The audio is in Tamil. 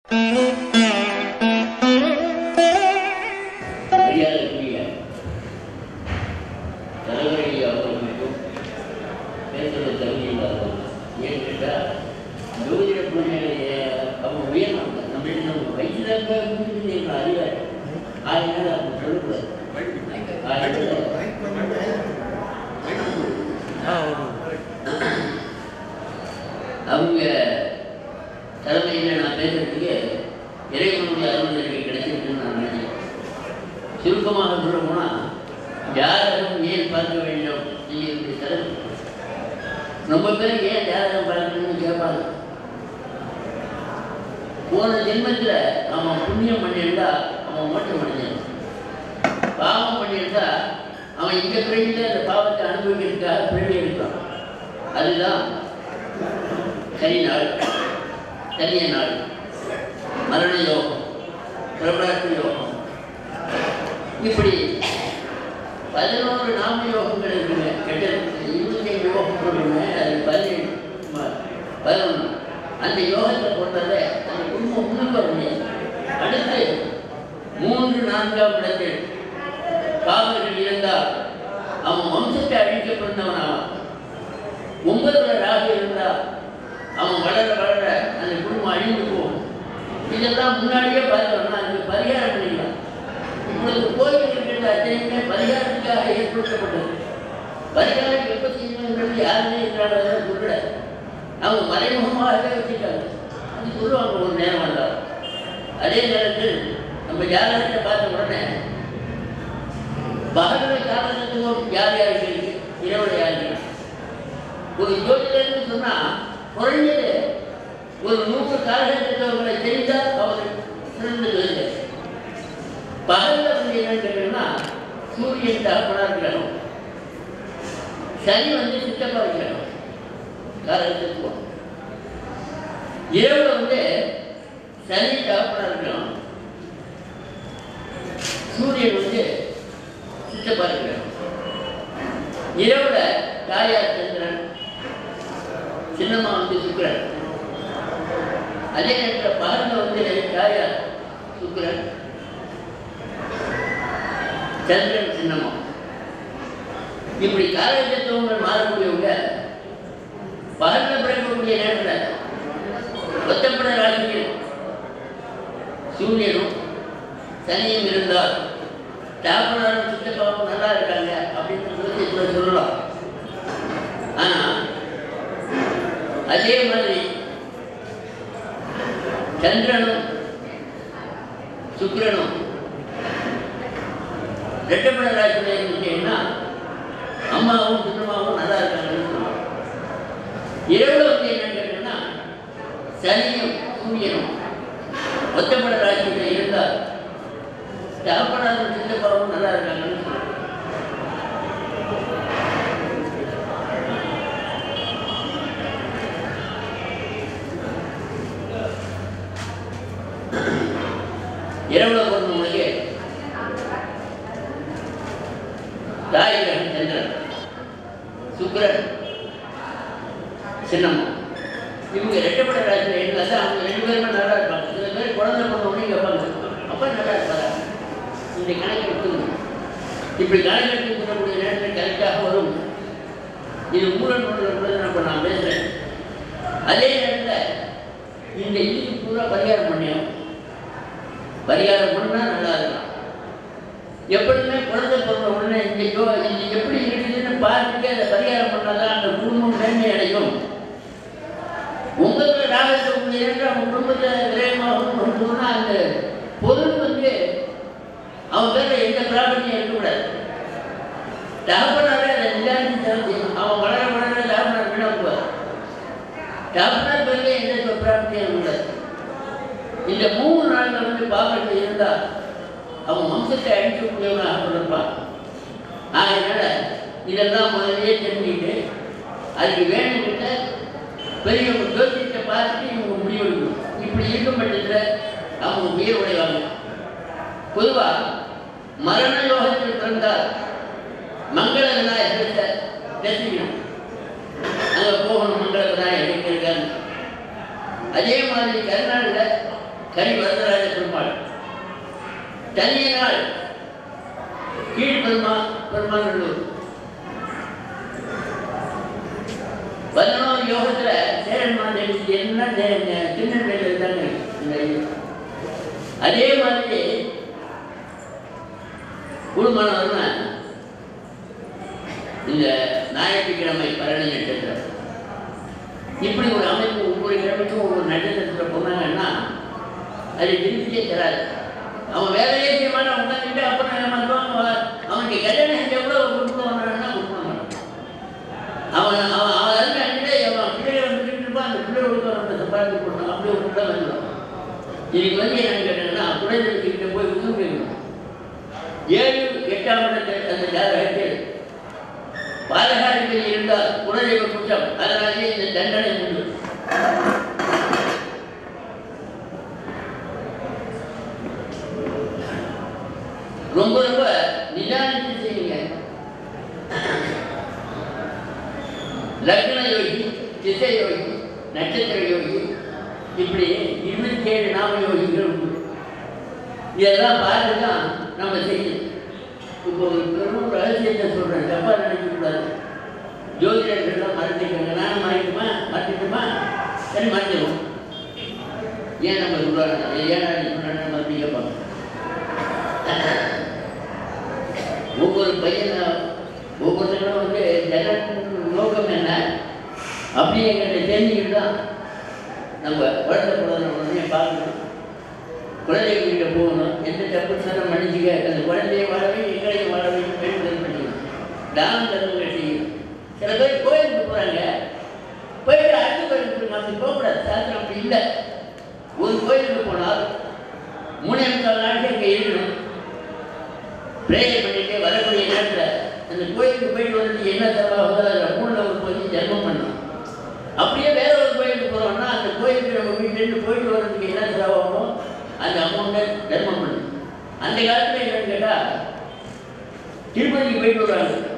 மரியாதைக்குரிய தலைவரை அவர்களுக்கும் பேசுகிற தகுதி இல்லாதவங்க ஏன்னு கேட்டால் ஜோதிட பூஜையை அவங்க உயர்ந்தாங்க நம்ம நம்ம வயசுல இருக்க அறிவார் அதனால அவங்க சொல்லக்கூடாது அதனால அவங்க தலைமையில் நான் பேசுறதுக்கு இறைவனுடைய அருள்நிலை கிடைச்சிருக்குன்னு நான் நினைக்கிறேன் சுருக்கமாக சொல்ல போனால் ஜாதகம் ஏன் பார்க்க வேண்டும் என்னுடைய தலைமை ரொம்ப பேர் ஏன் ஜாதகம் பார்க்கணும்னு கேட்பாங்க போன ஜென்மத்தில் அவன் புண்ணியம் பண்ணியிருந்தா அவன் மோட்டம் அடைஞ்சான் பாவம் பண்ணியிருந்தா அவன் இந்த பிறவியில் அந்த பாவத்தை அனுபவிக்கிறதுக்காக பிறவி எடுக்கிறான் அதுதான் சனி நாள் சனிய நாள் மரண யோகம் பிரபலாட்சி யோகம் இப்படி பதினோரு நாம யோகங்கள் இருக்குங்க கெட்ட இருபத்தைந்து யோகம் சொல்லுங்க அது பதினேழு ம- பதினொன்று அந்த யோகத்தை கொண்டதை அந்த குடும்பம் முன்னுக்கு வர முடியாது அடுத்து மூன்று நான்காம் இடத்தில் காவலர்கள் இருந்தால் அவன் வம்சத்தை அழிக்க பிறந்தவன் அவன் ஒன்பதுல ராகு இருந்தால் அவன் வளர வளர அந்த குடும்பம் அழிந்து போகும் இதெல்லாம் முன்னாடியே பார்த்தோம்னா அதுக்கு பரிகாரம் பண்ணிக்கலாம் உங்களுக்கு கோயில் இருக்கின்ற அத்தனையுமே பரிகாரத்துக்காக ஏற்படுத்தப்பட்டது பரிகாரம் எப்போ செய்யணுங்கிறது யாருமே இருக்கிறாங்க சொல்லல அவங்க மறைமுகமாகவே வச்சுட்டாங்க அது சொல்லுவாங்க ஒரு நேரம் வந்தால் அதே நேரத்தில் நம்ம ஜாதகத்தை பார்த்த உடனே பகல காலத்துவம் யார் யாருக்கு இருக்கு இரவுல யாருக்கு இருக்கு? ஒரு ஜோதிடர்னு சொன்னா குறைஞ்சது ஒரு நூறு காலகட்டத்தவங்களை தெரிந்தால் அவர் சிறந்த ஜோதிடர் பகல்ல வந்து என்னன்னு கேட்டீங்கன்னா சூரியன் தகப்பனார் கிரகம் சனி வந்து சித்தப்பா கிரகம் காலகட்டத்துவம் இரவுல வந்து சனி தகப்பனார் கிரகம் சூரியன் வந்து சித்தப்பா கிரகம் இரவுல தாயார் சந்திரன் சின்னம்மா வந்து சுக்கிரன் அதே நேரத்தில் பகல்ல வந்து தாயார் சுக்கிரன் சந்திரன் சின்னம்மா இப்படி காலகட்டத்துவங்கள் மாறக்கூடியவங்க பகல்ல பிறக்கக்கூடிய நேரத்தில் ஒத்தப்பட ராசியில் சூரியனும் சனியும் இருந்தால் தாப்பனாரும் சித்தப்பாவும் நல்லா இருக்காங்க அப்படின்னு ஜோதிடத்தில் சொல்லலாம் ஆனா அதே மாதிரி சந்திரனும் சுக்கிரனும் ரெட்டப்பட ராசியில் இருந்துட்டீங்கன்னா அம்மாவும் சின்னம்மாவும் நல்லா இருக்காங்கன்னு சொல்லலாம் இரவுல வந்து என்னன்னு கேட்டீங்கன்னா சனியும் சூரியனும் ஒத்தப்பட ராசியில் இருந்தால் தகப்பனாரும் சித்தப்பாவும் நல்லா இருக்காங்கன்னு சொல்லலாம் இரவுல பிறந்தவங்களுக்கு தாயகன் சந்திரன் சுக்கிரன் சின்னம்மா இவங்க ரெட்டப்பட ராசியில் இருந்தால் தான் அவங்க ரெண்டு பேருமே நல்லா இருப்பாங்க சில பேர் குழந்தை பிறந்த உடனே கேட்பாங்க அப்பா நல்லா இருப்பாரா இந்த கணக்கு எடுத்துக்கணும் இப்படி கணக்கு எடுத்து சொல்லக்கூடிய நேரத்தில் கரெக்டாக வரும் இது மூலம் நூலில் கூட நம்ம நான் பேசுகிறேன் அதே நேரத்தில் இந்த இதுக்கு பூரா பரிகாரம் பண்ணியோம் பரிகாரம் பண்ணால் நல்லா இருக்கலாம் எப்படியுமே குழந்தை பிறந்த உடனே இந்த யோ இது எப்படி இருக்குதுன்னு பார்த்துட்டு அதை பரிகாரம் பண்ணாதான் அந்த குடும்பம் மேன்மை அடையும் உங்களுக்கு ராகத்தை உங்களுக்கு அவங்க குடும்பத்தில் விரயமாகும் சொன்னால் அந்த பொருள் வந்து அவன் பேரில் எந்த பிராபத்தியம் இருக்கக்கூடாது தகப்பனாரே அதை நிதானித்து செலவு செய்யணும் அவன் வளர வளர தகப்பனார் விடக்கூடாது தகப்பனார் பேரில் எந்த பிராபத்தியம் இருக்கக்கூடாது இந்த மூணு நாள்கள் வந்து பாவத்தில் இருந்தால் அவன் வம்சத்தை அழிக்கக்கூடியவனாக இருப்பான் அதனால இதெல்லாம் முதல்லயே தெரிஞ்சுக்கிட்டு அதுக்கு வேணுங்கிட்ட பெரிய ஒரு ஜோசியத்தை பார்த்துட்டு இவங்க முடிவெடுக்கணும் இப்படி இருக்கும் பட்சத்தில் அவங்க உயிர் உடைவாங்க பொதுவாக மரண யோகத்தில் பிறந்தால் மங்கள விநாயகத்தை தெரிஞ்சுக்கணும் அங்கே போகணும் மங்கள விநாயகர் எங்க இருக்காங்க அதே மாதிரி கருநாளில் கரி வரதராஜ பெருமாள் தனியனால் கீழ் பெருமா பெருமாநல்லூர் பதினோரு யோகத்துல சேரன் மாதேவி என்ன திருநெல்வேலியில் இருந்தாங்க இந்த ஐயா. அதே மாதிரி குடும்பம்னா இந்த ஞாயிற்றுக்கிழமை பரணி நட்சத்திரம் இப்படி ஒரு அமைப்பு ஒவ்வொரு கிழமைக்கும் ஒவ்வொரு நட்சத்திரத்தில் போனாங்கன்னா அது திருப்தியே தராது அவன் வேலையே செய்ய மாட்டான் உட்காந்துட்டு அப்புறம் ஏமாத்துவான் அவன் அவனுக்கு கல்யாணம் செஞ்ச கூட ஒரு குடும்பம் வந்தான்னா கொடுக்க மாட்டான் அவன் அவன் அவன் அதுக்கு அங்கே அவன் பிள்ளைகளை வந்துட்டு இருப்பான் அந்த பிள்ளைகளுக்கு அவன் சம்பாதிச்சு கொடுத்தான் அப்படி ஒரு பிள்ளை வந்துடும் இதுக்கு வந்து என்ன கேட்டேன்னா குழந்தைகிட்ட போய் உதவி கேட்கணும் ஏழு எட்டாம் இடத்தில் அந்த ஜாதகத்தில் பாலகாரிகள் இருந்தால் குலதெய்வ குற்றம் அதனாலே இந்த தண்டனை உண்டு ரொம்ப ரொம்ப நிதானித்து செய்யுங்க லக்ன யோகி திசை யோகி நட்சத்திர யோகி இப்படி இருபத்தி ஏழு நாம யோகிகள் உண்டு இதெல்லாம் பார்த்து தான் நம்ம செய்யணும் இப்போ ஒரு பெரும் ரகசியத்தை சொல்கிறேன் தப்பாக நினைக்கக்கூடாது ஜோதிடர்கள்லாம் மறந்துக்கோங்க நானும் மறைக்குமா மறந்துட்டுமா சரி மறந்துடுவோம் ஏன் நம்ம சொல்கிறாங்க ஏன் சொன்னா மறுபடியும் கேட்பாங்க ஒவ்வொரு பையனும் ஒவ்வொருத்தரும் வந்து ஜன நோக்கம் என்ன அப்படிங்கிறத தெரிஞ்சுக்கிட்டு தான் நம்ம குழந்தை பிறந்த உடனே பார்க்கணும் குழந்தைகிட்ட போகணும் எந்த தப்பு இருந்தாலும் மன்னிச்சுக்க அந்த குழந்தையை வாழவே எங்களையும் வாழவே வேண்டுதல் பண்ணிக்கணும் தானம் தர்மங்கள் செய்யணும் சில பேர் கோயிலுக்கு போகிறாங்க போயிட்டு அடுத்த கோயிலுக்கு போய் அப்படி போகக்கூடாது சாஸ்திரம் அப்படி இல்லை ஒரு கோயிலுக்கு போனால் மூணே முக்கால் நாளைக்கு அங்கே இருக்கணும் ப்ரேயர் பண்ணிட்டு வரக்கூடிய நேரத்தில் அந்த கோயிலுக்கு போயிட்டு வந்து என்ன செலவாகுதோ அதில் மூணில் ஒரு போய் ஜென்மம் பண்ணணும் அப்படியே வேற ஒரு கோயிலுக்கு போகிறோம்னா அந்த கோயிலுக்கு நம்ம வீட்டிலேருந்து போயிட்டு வர்றதுக்கு என்ன செலவாகுமோ அந்த அமௌண்ட்டை தர்மம் பண்ணணும் அந்த காலத்தில் என்னன்னு கேட்டால் திருப்பதிக்கு போயிட்டு வருவாங்க